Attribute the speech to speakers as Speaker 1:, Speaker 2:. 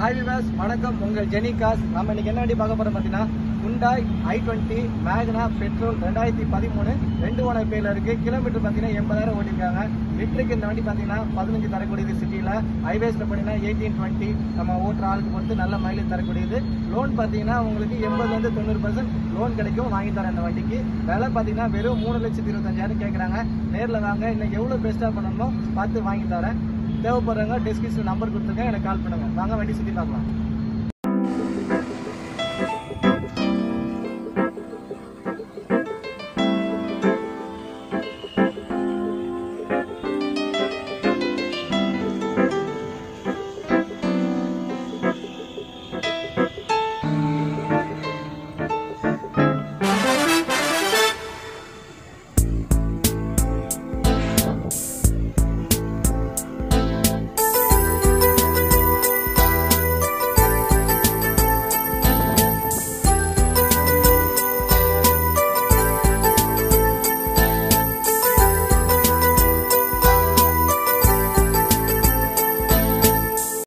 Speaker 1: hi விவாஸ் வணக்கம் உங்கள் ஜெனிகாஸ் நம்ம இன்னைக்கு என்ன வண்டி பார்க்க போறோம் பார்த்தீங்கன்னா குண்டாய் ஐ டுவெண்ட்டி மேக்னா பெட்ரோல் ரெண்டாயிரத்தி பதிமூணு ரெண்டு ஓனர் பேர்ல இருக்கு கிலோமீட்டர் பார்த்தீங்கன்னா எண்பதாயிரம் ஓட்டிருக்காங்க லிட்டருக்கு இந்த வண்டி பார்த்தீங்கன்னா பதினஞ்சு தரக்கூடியது சிட்டியில் ஹைவேஸில் பார்த்தீங்கன்னா எயிட்டீன் டுவெண்ட்டி நம்ம ஓட்டுற ஆளுக்கு பொறுத்து நல்ல மைலேஜ் தரக்கூடியது லோன் பார்த்தீங்கன்னா உங்களுக்கு எண்பதுலேருந்து தொண்ணூறு பர்சன்ட் லோன் கிடைக்கும் வாங்கி தரேன் இந்த வண்டிக்கு விலை பார்த்தீங்கன்னா வெறும் மூணு லட்சத்தி இருபத்தஞ்சாயிரம் கேட்குறாங்க நேரில் வாங்க இன்னைக்கு எவ்வளோ பெஸ்ட்டாக பண்ணணுமோ பார்த்து வாங்கி தரேன் தேவைப்படுறவங்க டிஸ்கிரிப்ஷன் நம்பர் கொடுத்துருக்கேன் எனக்கு கால் பண்ணுங்க வாங்க வண்டி சுற்றி பார்க்கலாம்